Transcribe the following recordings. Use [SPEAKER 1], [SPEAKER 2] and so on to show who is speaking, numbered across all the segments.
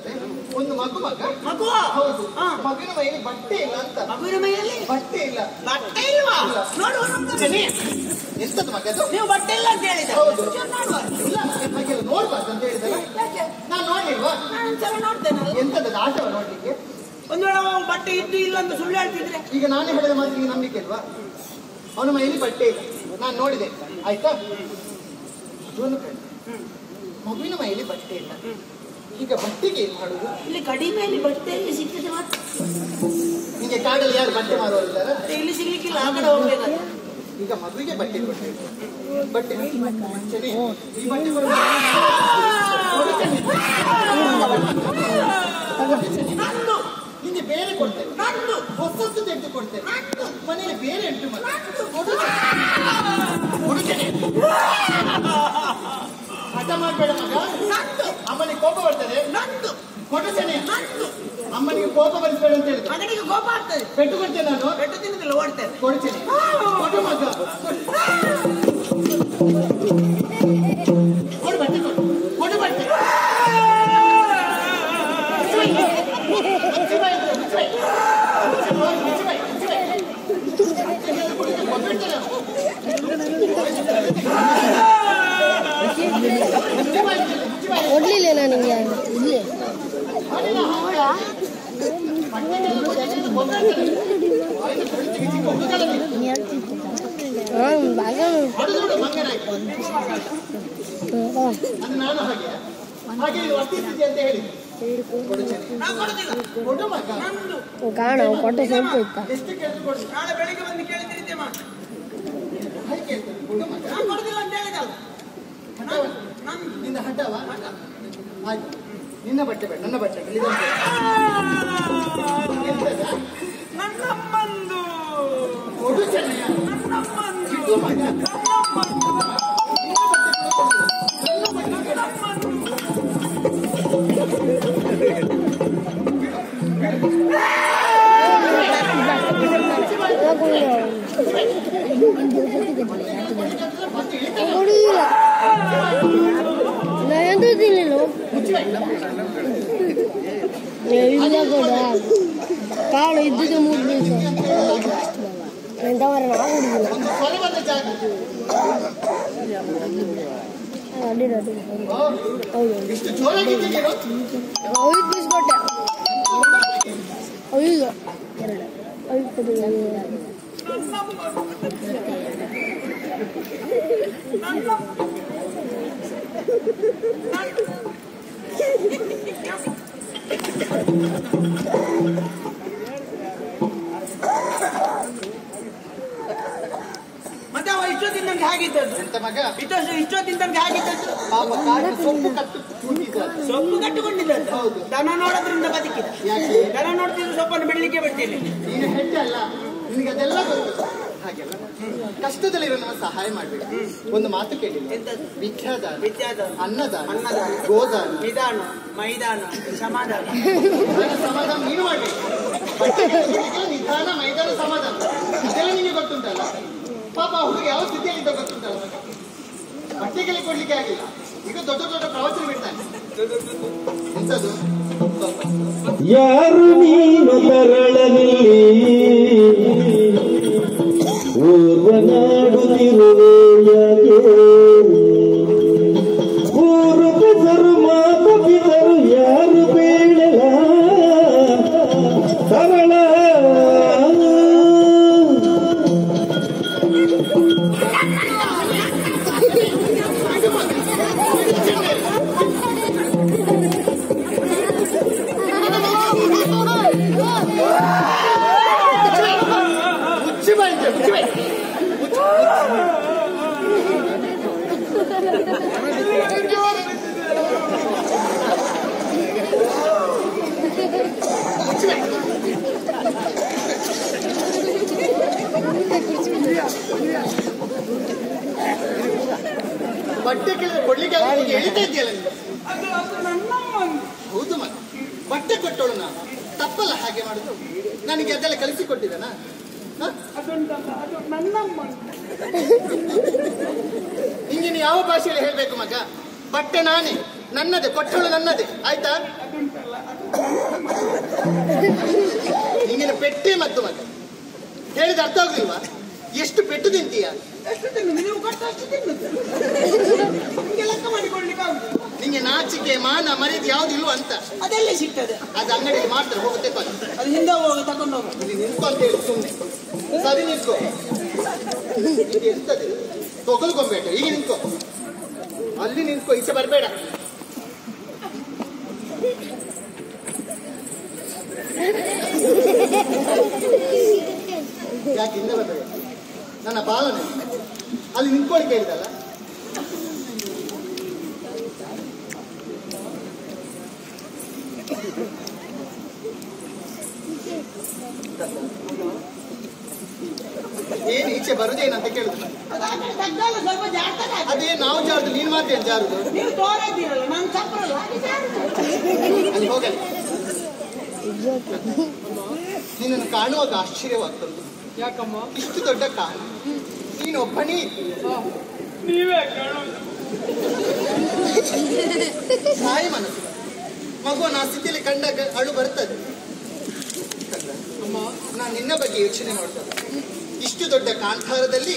[SPEAKER 1] ಅದೇ ಒಂದು ಮಗು ಮಗ
[SPEAKER 2] ಮಗು
[SPEAKER 1] ಹೌದು
[SPEAKER 2] ಹಾ.
[SPEAKER 1] ಮಗುವಿನ ಮೈಯಲ್ಲಿ ಬಟ್ಟೆ ಇಲ್ಲ ಅಂತ
[SPEAKER 2] ಮಗುವಿನ ಮೈಯಲ್ಲಿ
[SPEAKER 1] ಬಟ್ಟೆ ಇಲ್ಲ
[SPEAKER 2] ಬಟ್ಟೆ ಇಲ್ವಾ ನೋಡುವ
[SPEAKER 1] ಸರಿ ಎಂತದ್ದು ಮಗ ಅದು
[SPEAKER 2] ನೀವು ಬಟ್ಟೆ ಇಲ್ಲ ಅಂತ ಹೇಳಿದ
[SPEAKER 1] ಹೌದು.
[SPEAKER 2] ನೋಡುವ
[SPEAKER 1] ಇಲ್ಲ ಹಾಗೆಲ್ಲ ನೋಡ್ಬಾರ್ದು ಅಂತ ಹೇಳಿದ್ರೆ
[SPEAKER 2] ಯಾಕೆ
[SPEAKER 1] ನಾನು ನೋಡ್ಲಿಲ್ವಾ
[SPEAKER 2] ನಾನು ಒಂದ್ಸಲ ನೋಡ್ತೇನಲ್ಲ
[SPEAKER 1] ಎಂತದ್ದು ಆಟವ ನೋಡ್ಲಿಕ್ಕೆ
[SPEAKER 2] ಒಂದು ವೇಳೆ ಅವನು ಬಟ್ಟೆ ಇದ್ದು ಇಲ್ಲ ಅಂತ ಸುಳ್ಳು ಹೇಳ್ತಿದ್ರೆ
[SPEAKER 1] ಈಗ ನಾನೇ ಹೇಳಿದ ಮಾತಿಗೆ ನಂಬಿಕೆ ಇಲ್ವಾ ಅವನ ಮೈಯಲ್ಲಿ ಬಟ್ಟೆ ಇಲ್ಲ ನಾನು ನೋಡಿದೆ ಆಯ್ತಾ ಅದೊಂದು ಕಡೆ ಮಗುವಿನ ಮೈಯಲ್ಲಿ ಬಟ್ಟೆ ಇಲ್ಲ ಈಗ ಬಟ್ಟೆಗೆ ಏನ್ ಮಾಡುದು
[SPEAKER 2] ಇಲ್ಲಿ ಕಡಿಮೆಯಲ್ಲಿ ಬಟ್ಟೆಯಲ್ಲಿ ಸಿಗ್ತದೆ ಮಾತ್ರ
[SPEAKER 1] ನಿಮಗೆ ಕಾಡಲ್ಲಿ ಯಾರು ಬಟ್ಟೆ ಮಾರುವವರಿದ್ದಾರ
[SPEAKER 2] ಇಲ್ಲಿ ಸಿಗ್ಲಿಕ್ಕಿಲ್ಲ ಆ ಕಡೆ ಹೋಗ್ಬೇಕಾದ್ರೆ
[SPEAKER 1] ಈಗ ಮಗುವಿಗೆ ಬಟ್ಟೆ ಕೊಟ್ಟೆ ಬಟ್ಟೆ ಸರಿ ಈ ಬಟ್ಟೆ ಕೊಡು.
[SPEAKER 2] ನಂದು
[SPEAKER 1] ನಿಂಗೆ ಬೇರೆ ಕೊಡ್ತೇನೆ
[SPEAKER 2] ನಂದು
[SPEAKER 1] ಹೊಸತ್ತು ತೆಗೆದು ಕೊಡ್ತೇನೆ ಮನೆಯಲ್ಲಿ ಬೇರೆ ಉಂಟು ಮತ್ತೆ ಕೊಡು. ಕೊಡುತ್ತೇನೆ. ಹಠ ಮಾಡಬೇಡ ಮಗ
[SPEAKER 2] ನಂದು
[SPEAKER 1] ಅಮ್ಮನಿಗೆ ಕೋಪ ಬರ್ತದೆ
[SPEAKER 2] ನಂದು
[SPEAKER 1] ಕೊಡುತ್ತೇನೆ
[SPEAKER 2] ನಂದು
[SPEAKER 1] ಅಮ್ಮನಿಗೆ ಕೋಪ ಬರಿಸಬೇಡ ಅಂತ ಹೇಳಿದ್ರು
[SPEAKER 2] ಮಗನಿಗೆ ಕೋಪ ಆಗ್ತದೆ
[SPEAKER 1] ಪೆಟ್ಟು ಕೊಡ್ತೇನೆ ನಾನು
[SPEAKER 2] ಪೆಟ್ಟು ತಿನ್ನುದಿಲ್ಲ ಓಡ್ತೇನೆ
[SPEAKER 1] ಕೊಡ್ತೇನೆ ಕೊಡು ಮಗ ಕೊಡು ಬಟ್ಟೆ ಕೊಡು ಕೊಡು ಬಟ್ಟೆ ಮುಚ್ಚಿ ಬಾಯಿ, ಮುಚ್ಚಿ ಬಾಯಿ. ಮುಚ್ಚಿ ಬಾಯಿ, ಮುಚ್ಚಿ ಬಾಯಿ. ಕೊಟ್ಬಿಡ್ತೇನೆ. ಮುಚ್ಚಿ ಬಾಯಿ, ಮುಚ್ಚಿ ಬಾಯಿ.
[SPEAKER 3] ಕೊಡ್ಲಿಲ್ಲ ನನಗೆ ಇಲ್ಲಿ ಹಾಂ ಭಾಗ
[SPEAKER 1] ಹೊಡೆದು ಮಂಗನ ಆಯ್ತು. ಅದು ನಾನು ಹಾಗೆ ಹಾಗೆ ಇದು ವರ್ತಿಸ್ತಿದ್ದೆ ಅಂತ ಹೇಳಿ ಕೊಡುತ್ತೇನೆ.
[SPEAKER 2] ನಾನು ಕೊಡುದಿಲ್ಲ
[SPEAKER 1] ಕೊಡು ಮಗ
[SPEAKER 2] ನಂದು
[SPEAKER 3] ಕಾಣ ಕೊಟ್ಟೆ ಸ್ವಲ್ಪ ಇತ್ತ
[SPEAKER 1] ಎಷ್ಟು ಕೇಳಿದ್ರು ಕೊಡು
[SPEAKER 2] ನಾಳೆ ಬೆಳಿಗ್ಗೆ ಬಂದು ಕೇಳ್ತಿದ್ದೆ ಮಾ
[SPEAKER 1] ಹಾಗೆ ಕೇಳ್ತೇನೆ ಕೊಡು ಮಗ
[SPEAKER 2] ನಾನು ಕೊಡುದಿಲ್ಲ ಅಂತ ಹೇಳಿದಲ್ಲ
[SPEAKER 1] ಹಠವ?
[SPEAKER 2] ನಂದು
[SPEAKER 1] ನಿನ್ನ ಹಠವ ಆಯ್ತು ನಿನ್ನ ಬಟ್ಟೆ ಬೇಡ ನನ್ನ ಬಟ್ಟೆ ಬೇಡ. ಇದೊಂದು ಎಂತದ?
[SPEAKER 2] ನನ್ನಮ್ಮಂದು
[SPEAKER 1] ಕೊಡು ಚೆನ್ನಯ್ಯ.
[SPEAKER 2] ನನ್ನಮ್ಮಂದು
[SPEAKER 1] ಇದು ಮಗ.
[SPEAKER 3] ಕೊಡುದಿಲ್ಲ ನಾ ಎಂತ ತಿನ್ಲಿಲ್ಲ ಇಲ್ಲ ಕೊಡ ಕಾಳು ಇದ್ದಿದ್ದು ಮೂರು ದಿವಸ ಎಂತವರ ನಾ ಕುಡಿದಿಲ್ಲ
[SPEAKER 1] ಒಂದು ಸ್ವರವಾದ ಜಾಗ
[SPEAKER 3] ಅಡ್ಡಿಲ್ಲ ಅಡ್ಡಿಲ್ಲ
[SPEAKER 1] ಓ,
[SPEAKER 3] ಹೌದು
[SPEAKER 1] ಇಷ್ಟು ಜೋರಾಗಿದ್ದೀರೋ
[SPEAKER 3] ಐದು ಪೀಸ್ ಕೊಟ್ಟೆ ಐದು ಎರಡು ಐದು ಕೊಟ್ಟಿಲ್ಲ
[SPEAKER 2] ಮತ್ತೆ ಅವ ಇಷ್ಟೊತ್ತಿನ ತನಕ ಹೇಗಿದ್ದದ್ದು
[SPEAKER 1] ಎಂತ ಮಗ
[SPEAKER 2] ಇಷ್ಟೊತ್ತು ಇಷ್ಟೊತ್ತಿನ ತನಕ ಹೇಗಿದ್ದದ್ದು
[SPEAKER 1] ಪಾಪ ಕಾಡಿನ ಸೊಪ್ಪು ಕಟ್ಟು ಕೂತಿದ್ದ
[SPEAKER 2] ಸೊಪ್ಪು ಕಟ್ಟಿಕೊಂಡಿದ್ದದ್ದು
[SPEAKER 1] ಹೌದು.
[SPEAKER 2] ದನ ನೋಡೋದ್ರಿಂದ ಬದುಕಿದ
[SPEAKER 1] ಯಾಕೆ
[SPEAKER 2] ದನ ನೋಡ್ತಿದ್ದು ಸೊಪ್ಪನ್ನು ಬೆಳಿಲಿಕ್ಕೆ ಬಿಡ್ತೀನಿ
[SPEAKER 1] ನೀನು ಹೆಜ್ಜೆ ಅಲ್ಲ ನಿನಗೆ ಅದೆಲ್ಲ ಗೊತ್ತು ಹಾಗೆಲ್ಲ ಕಷ್ಟದಲ್ಲಿರೋ ನಮ್ಮ ಸಹಾಯ ಮಾಡ್ಬೇಕು ಒಂದು ಮಾತು ಕೇಳಿಲ್ಲ
[SPEAKER 2] ಎಂತದ್ದು
[SPEAKER 1] ವಿಖ್ಯಾದಾನ
[SPEAKER 2] ವಿದ್ಯಾದಾನ
[SPEAKER 1] ಅನ್ನದಾನ
[SPEAKER 2] ಅನ್ನದಾನ
[SPEAKER 1] ಗೋದಾನ
[SPEAKER 2] ನಿಧಾನ ಮೈದಾನ ಸಮಾಧಾನ
[SPEAKER 1] ನಿಧಾನ ಸಮಾಧಾನ ನೀನು ಮಾಡ್ಬೇಕು ಬಟ್ಟೆ ಕಟ್ಟಿಕೊಳ್ಳಿಕ್ಕೆ ನಿಧಾನ ಮೈದಾನ ಸಮಾಧಾನ ಇದೆಲ್ಲ ನಿಮಗೆ ಗೊತ್ತುಂಟಲ್ಲ ಪಾಪ ಹುಡುಗ ಯಾವ ಸ್ಥಿತಿಯಲ್ಲಿದ್ದ ಗೊತ್ತುಂಟಲ್ಲ ಬಟ್ಟೆಗೆಲ್ಲ ಕೊಡ್ಲಿಕ್ಕೆ ಆಗಿಲ್ಲ ಈಗ ದೊಡ್ಡ ದೊಡ್ಡ ಪ್ರವಚನ ಬಿಡ್ತಾನೆ ಎಂತದು
[SPEAKER 4] ಯಾರು ನೀನು ತರಳನಲ್ಲಿ ಊರ್ವನಾಡುತ್ತಿರುವೆ ಯಾಕೆ ಊರು ಪಿತರು ಮಾತ ಪಿತರು ಯಾರು ಬೇಡಲ ತರಳ
[SPEAKER 1] ಮುಚ್ಚಿ ಬಾಯಿ ಮುಚ್ಚಿ ಬಾಯಿ ಬಟ್ಟೆ ಕೇಳಿದ್ರೆ ಕೊಡ್ಲಿಕ್ಕೆ ಆಗಲ್ಲ, ಹೀಗೆ ಎಳಿತಾ ಇದೆಯಲ್ಲ ನೀನು
[SPEAKER 2] ಅದು ಅದು ನನ್ನಮ್ಮಂದು
[SPEAKER 1] ಹೌದು ಮಗ ಬಟ್ಟೆ ಕೊಟ್ಟೋಳು ನಾನು ತಪ್ಪಲ್ಲ ಹಾಗೆ ಮಾಡುದು ನನಗೆ ಅದೆಲ್ಲ ಕಲಿಸಿ ಕೊಟ್ಟಿದ್ದಾನ
[SPEAKER 2] ಅದೊಂದಲ್ಲ ಅದು ನನ್ನಮ್ಮಂದು
[SPEAKER 1] ನಿಂಗೆ ನೀನು ಯಾವ ಭಾಷೆಯಲ್ಲಿ ಹೇಳ್ಬೇಕು ಮಗ ಬಟ್ಟೆ ನಾನೇ ನನ್ನದೇ ಕೊಟ್ಟೋಳು ನನ್ನದೇ ಆಯ್ತಾ
[SPEAKER 2] ಅದುಂಟಲ್ಲ
[SPEAKER 1] ನಿಂಗಿನ ಪೆಟ್ಟೆ ಮತ್ತು ಮಗ ಹೇಳಿದ ಅರ್ಥ ಆಗುದಿಲ್ವಾ ಎಷ್ಟು ಪೆಟ್ಟು ತಿಂತೀಯ
[SPEAKER 2] ಎಷ್ಟು ತಿನ್ನುದು ನೀವು ಕೊಟ್ಟು ಅಷ್ಟು ತಿನ್ನುದು ನಿಮ್ಗೆ ಲೆಕ್ಕ ಮಾಡಿಕೊಳ್ಳಿಕ್ಕೆ ಆಗುದು
[SPEAKER 1] ನಿಂಗೆ ನಾಚಿಕೆ ಮಾನ ಮರ್ಯಾದೆ ಯಾವ್ದು ಇಲ್ವಾ ಅಂತ
[SPEAKER 2] ಅದೆಲ್ಲ ಸಿಗ್ತದೆ
[SPEAKER 1] ಅದು ಅಂಗಡಿಗೆ ಮಾಡ್ತಾರೆ ಹೋಗುತ್ತೆ ಕೊನೆ.
[SPEAKER 2] ಅದು ಹಿಂದೆ ಹೋಗ ತಕೊಂಡು ಹೋಗ
[SPEAKER 1] ಇಲ್ಲಿ ನಿಂತ್ಕೊ ಅಂತ ಹೇಳಿ ಸುಮ್ಮನೆ ಸರಿ ನಿಂತ್ಕೊ ಇದು ಎಂತದು ತೊಗಲ್ಕೊಂಬೇಡ ಈಗ ನಿಂತ್ಕೊ ಅಲ್ಲಿ ನಿಂತ್ಕೊ ಈಚೆ ಬರಬೇಡ ಯಾಕೆ ಹಿಂದೆ ಬರಬೇಡ ನನ್ನ ಬಾಲನೆ ಅಲ್ಲಿ ನಿಂತ್ಕೊಳ್ಳಿಕ್ಕೆ ಹೇಳಿದಲ್ಲ ಏನು ಈಚೆ ಬರುದೇನಂತ ಕೇಳುದು
[SPEAKER 2] ಅದಾದ ತಗ್ಗಲ್ಲ ಸ್ವಲ್ಪ ಜಾಗ್ತದೆ ಅದು.
[SPEAKER 1] ಅದೇ ನಾವು ಜಾರುದು ನೀನ್ ಮಾತೇನು ಜಾರುದು
[SPEAKER 2] ನೀವು ತೋರಿದ್ದೀರಲ್ಲ ನಾನು ಚಪ್ರಲ್ಲ ಹಾಗೆ ಜಾರುದು.
[SPEAKER 1] ಅಲ್ಲಿ ಹೋಗಲ್ಲ ನಿನ್ನನ್ನು ಕಾಣುವಾಗ ಆಶ್ಚರ್ಯವಾಗ್ತದೆ
[SPEAKER 2] ಯಾಕಮ್ಮ
[SPEAKER 1] ಇಷ್ಟು ದೊಡ್ಡ ಕಾಲ ನೀನೊಬ್ಬನೇ ಇದ್ದಿ.
[SPEAKER 2] ನೀವೇ ಕಾಣೋದು
[SPEAKER 1] ತಾಯಿ ಮನಸ್ಸು ಮಗುವನ್ನ ಆ ಸ್ಥಿತಿಯಲ್ಲಿ ಕಂಡಾಗ ಅಳು ಬರ್ತದೆ
[SPEAKER 2] ಅಮ್ಮ
[SPEAKER 1] ನಾನು ನಿನ್ನ ಬಗ್ಗೆ ಯೋಚನೆ ಮಾಡ್ತೇನೆ ಇಷ್ಟು ದೊಡ್ಡ ಕಾಂತಾರದಲ್ಲಿ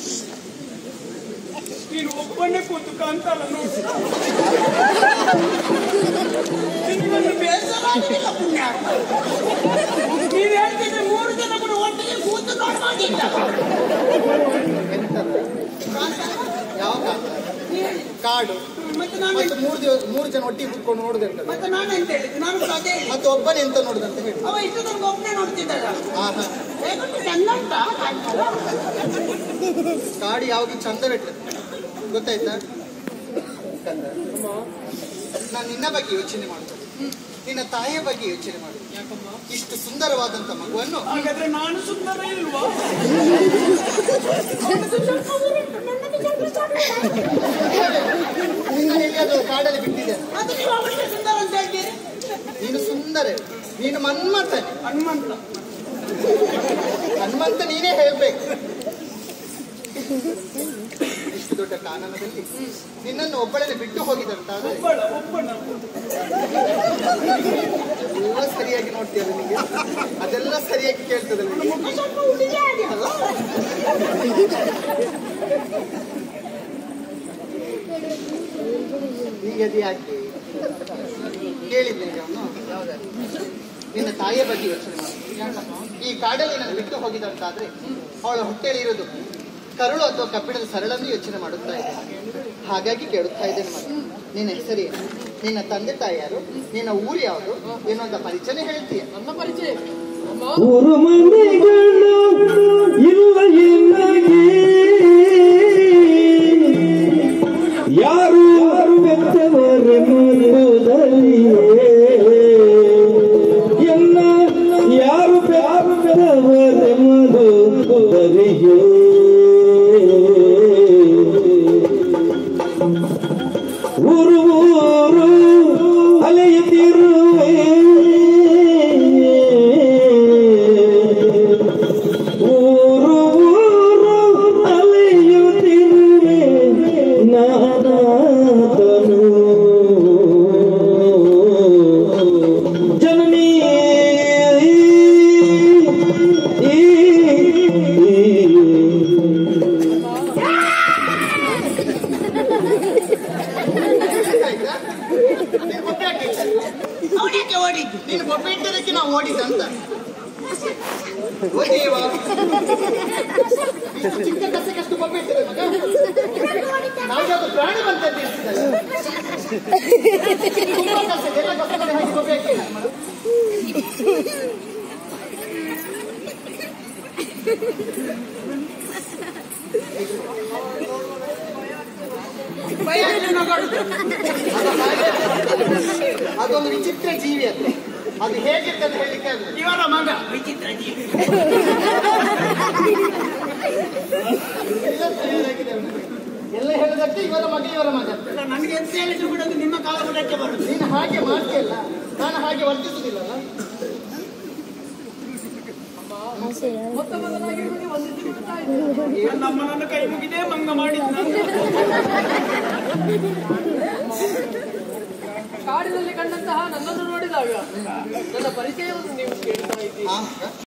[SPEAKER 2] ನೀನು ಒಬ್ಬನೇ ಕೂತು ಕಾಂತಾರ ನೋಡಿ ನಿಮ್ಮನ್ನು ಬೇಸರ ಆಗಲಿಲ್ಲ ಪುಣ್ಯ ನೀವು ಹೇಳ್ತಿದ್ರೆ ಮೂರು ಜನ ಕೂಡ ಒಟ್ಟಿಗೆ ಕೂತು ನೋಡ್ಬೋದಿಲ್ಲ
[SPEAKER 1] ಎಂತದ ಯಾವ ಕಾಂತಾರ
[SPEAKER 2] ನೀವ್ ಹೇಳಿ.
[SPEAKER 1] ಕಾಡು
[SPEAKER 2] ಮತ್ತೆ ನಾನು
[SPEAKER 1] ಮತ್ತು ಮೂರು ದಿವಸ ಮೂರು ಜನ ಒಟ್ಟಿಗೆ ಕುತ್ಕೊಂಡು ನೋಡುದಂತ
[SPEAKER 2] ಮತ್ತೆ ನಾನು ಎಂತ ಹೇಳಿದ್ದು ನಾನು ಕೂಡ ಅದೇ ಹೇಳಿದ್ದು.
[SPEAKER 1] ಮತ್ತೆ ಒಬ್ಬನೇ ಎಂತ ನೋಡುದಂತ ಹೇಳಿ
[SPEAKER 2] ಅವ ಇಷ್ಟು ತನಕ ಒಬ್ಬನೇ ನೋಡ್ತಿದ್ದಲ್ಲ
[SPEAKER 1] ಆಹಾ
[SPEAKER 2] ಹೇಗೊಂಡು ಚಂದ ಉಂಟಾ ಕಾಂತಾರ?
[SPEAKER 1] ಕಾಡು ಯಾವಾಗ ಚಂದ ಬಿಟ್ಟದೆ ಗೊತ್ತಾಯ್ತಾ ಕಂದ ನಾನು ನಿನ್ನ ಬಗ್ಗೆ ಯೋಚನೆ ಮಾಡ್ತೇನೆ ನಿನ್ನ ತಾಯಿಯ ಬಗ್ಗೆ ಯೋಚನೆ ಮಾಡ್ತೇನೆ
[SPEAKER 2] ಯಾಕಮ್ಮ
[SPEAKER 1] ಇಷ್ಟು ಸುಂದರವಾದಂತ ಮಗುವನ್ನು
[SPEAKER 2] ಹಾಗಾದ್ರೆ ನಾನು ಸುಂದರ ಇಲ್ವಾ
[SPEAKER 1] ನಿನ್ನ ಎಲ್ಲಿಯಾದ್ರೂ ಕಾಡಲ್ಲಿ ಬಿಟ್ಟಿದೆ
[SPEAKER 2] ಅದು ನೀವು ಅವಳಿಗೆ ಸುಂದರ ಅಂತ ಹೇಳ್ತೀರಿ
[SPEAKER 1] ನೀನು ಸುಂದರ ನೀನು ಮನ್ಮಥನೆ
[SPEAKER 2] ಹನುಮಂತ
[SPEAKER 1] ಹನುಮಂತ ನೀನೇ ಹೇಳ್ಬೇಕು ಇಷ್ಟು ದೊಡ್ಡ ಕಾನನದಲ್ಲಿ ನಿನ್ನನ್ನು ಒಬ್ಬಳನೆ ಬಿಟ್ಟು ಹೋಗಿದಂತಾದ್ರೆ
[SPEAKER 2] ಒಬ್ಬಳ ಒಬ್ಬನ
[SPEAKER 1] ಎಲ್ಲ ಸರಿಯಾಗಿ ನೋಡ್ತೀಯಲ್ಲ ನಿಮಗೆ ಅದೆಲ್ಲ ಸರಿಯಾಗಿ ಕೇಳ್ತದಲ್ಲ ನಿನಗೆ?
[SPEAKER 2] ಮುಖ ಸ್ವಲ್ಪ ಹುಡುಗಿ ಆಗಿರಲ್ಲ
[SPEAKER 1] ಹೀಗೆ ಅದು ಯಾಕೆ ಕೇಳಿದ್ದೆ ಈಗ ಅವನು ನಿನ್ನ ತಾಯಿಯ ಬಗ್ಗೆ ಯೋಚನೆ ಮಾಡಿ ಈ ಕಾಡಲ್ಲಿ ನಾನು ಬಿಟ್ಟು ಹೋಗಿದಂತಾದ್ರೆ ಅವಳ ಹೊಟ್ಟೆಯಲ್ಲಿ ಇರೋದು ಕರುಳು ಅಥವಾ ಕಬ್ಬಿಣದ ಸರಳನ್ನು ಯೋಚನೆ ಮಾಡುತ್ತಾ ಇದೆ ಹಾಗಾಗಿ ಕೇಳುತ್ತಾ ಇದ್ದೇನೆ ಮಗ ನಿನ್ನ ಹೆಸರೇನು ನಿನ್ನ ತಂದೆ ತಾಯಿ ಯಾರು ನಿನ್ನ ಊರು ಯಾವುದು ಏನೋ ಅಂತ ಪರಿಚಯ ಹೇಳ್ತೀಯ
[SPEAKER 2] ನನ್ನ ಪರಿಚಯ
[SPEAKER 4] ಊರು ಮನೆಗಳು ಇಲ್ಲ ಎನ್ನಗೆ ಯಾರು ಯಾರು ಬೆತ್ತವರೆಂಬುದಲ್ಲಿಯೇ ಎನ್ನ ಯಾರು ಯಾರು ಬೆತ್ತವರೆಂಬುದರಿಯೇ ಊರು ಊರು ಅಲೆಯುತ್ತಿರುವೆ ಊರು ಊರು ಅಲೆಯುತ್ತಿರುವೆ ನಾನಾದನು ಜನನಿ
[SPEAKER 1] ಆಯ್ತಾ ನೀನು ಬೊಬ್ಬೆ ಹಾಕಿದ್ದೆ
[SPEAKER 2] ಅವನಿಗೆ ಓಡಿದ್ದು
[SPEAKER 1] ನೀನು ಬೊಬ್ಬೆ ಇಟ್ಟದಕ್ಕೆ ನಾವು ಓಡಿದಂತ ಓ ದೇವ ಇಷ್ಟು ಚಿಕ್ಕ ಕಸಕ್ಕಷ್ಟು ಬೊಬ್ಬೆ ಇಟ್ಟಿದೆ ಮಗ ನಾವು ಯಾವ್ದು ಪ್ರಾಣಿ ಬಂತದ್ದು ಇರ್ತದಲ್ಲ ತುಂಬಾ ಕಸ ಎಲ್ಲ ಕಸ ಮಾಡಿ ಹಾಕಿ ಬೊಬ್ಬೆ ಹಾಕಿಲ್ಲ ಮಗ.
[SPEAKER 2] ಬಯಲು ನಗಡುದು
[SPEAKER 1] ಅದು ಹಾಗೆ ಅದೊಂದು ವಿಚಿತ್ರ ಜೀವಿ ಅದು ಅದು ಹೇಗಿರ್ತದೆ ಅಂತ ಹೇಳಲಿಕ್ಕೆ ಆಗುದಿಲ್ಲ
[SPEAKER 2] ಇವರ ಮಗ ವಿಚಿತ್ರ ಜೀವಿ
[SPEAKER 1] ಎಲ್ಲ ಸರಿಯಾಗಿದೆ ಅವನಿಗೆ. ಎಲ್ಲ ಹೇಳದಕ್ಕೆ ಇವರ ಮಗ ಇವರ ಮಗ ಅಂತ.
[SPEAKER 2] ಅಲ್ಲ, ನನಗೆ ಎಂತ ಹೇಳಿದ್ರು ಕೂಡ ಅದು ನಿಮ್ಮ ಕಾಲ ಬುಡಕ್ಕೆ ಬರುದು
[SPEAKER 1] ನೀನು ಹಾಗೆ ಮಾಡ್ತೀಯಲ್ಲ ನಾನು ಹಾಗೆ ವರ್ತಿಸುದಿಲ್ಲಲ್ಲ
[SPEAKER 3] ಆಸೆ
[SPEAKER 2] ನಮ್ಮನನ್ನು ಕೈ ಮುಗಿದೆ ಮಂಗ ಮಾಡಿದ್ ನಾನು
[SPEAKER 5] ಕಾಡಿನಲ್ಲಿ ಕಂಡಂತಹ ನನ್ನನ್ನು ನೋಡಿದಾಗ ನನ್ನ ಪರಿಚಯವನ್ನು ನೀವು ಕೇಳ್ತಾ ಇದ್ದೀರಿ
[SPEAKER 1] ಆ ಮಗ